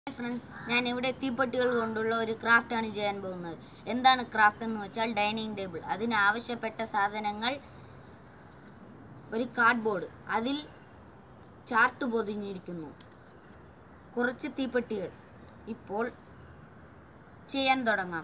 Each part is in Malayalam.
ഫ്രണ്ട്സ് ഞാൻ ഇവിടെ തീപ്പെട്ടികൾ കൊണ്ടുള്ള ഒരു ക്രാഫ്റ്റ് ആണ് ചെയ്യാൻ പോകുന്നത് എന്താണ് ക്രാഫ്റ്റ് എന്ന് വെച്ചാൽ ഡൈനിങ് ടേബിൾ അതിന് ആവശ്യപ്പെട്ട സാധനങ്ങൾ ഒരു കാർഡ്ബോർഡ് അതിൽ ചാർട്ട് പൊതിഞ്ഞിരിക്കുന്നു കുറച്ച് തീപ്പെട്ടികൾ ഇപ്പോൾ ചെയ്യാൻ തുടങ്ങാം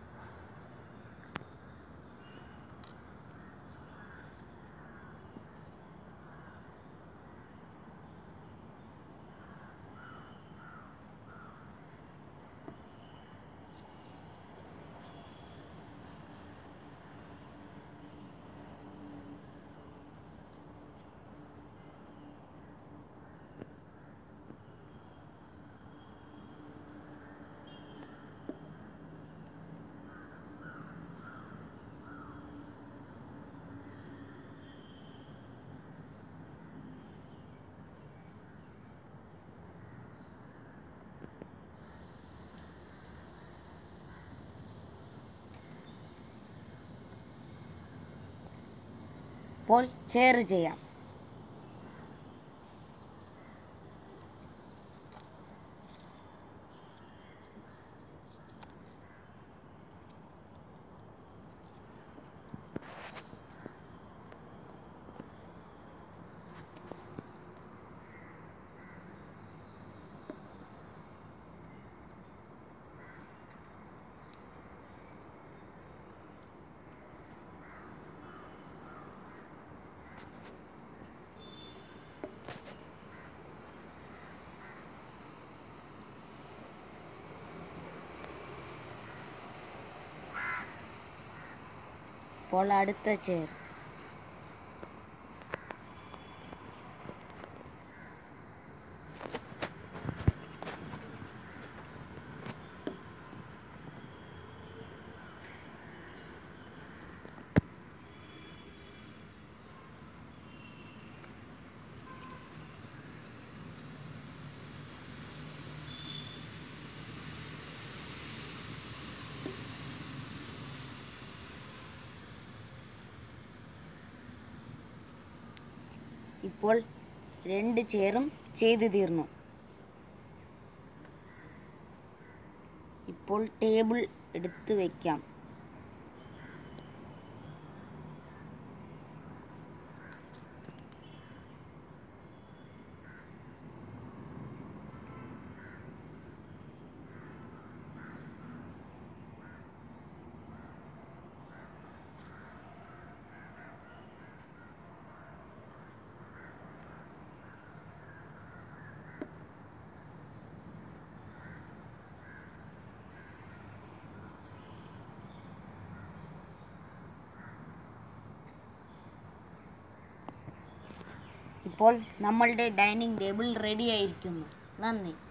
ഇപ്പോൾ ചെയർ ചെയ്യാം ഇപ്പോൾ അടുത്ത ചെയർ ഇപ്പോൾ രണ്ട് ചെയറും ചെയ്തു തീർന്നു ഇപ്പോൾ ടേബിൾ എടുത്ത് വയ്ക്കാം ഇപ്പോൾ നമ്മളുടെ ഡൈനിങ് ടേബിൾ റെഡി ആയിരിക്കുന്നു നന്ദി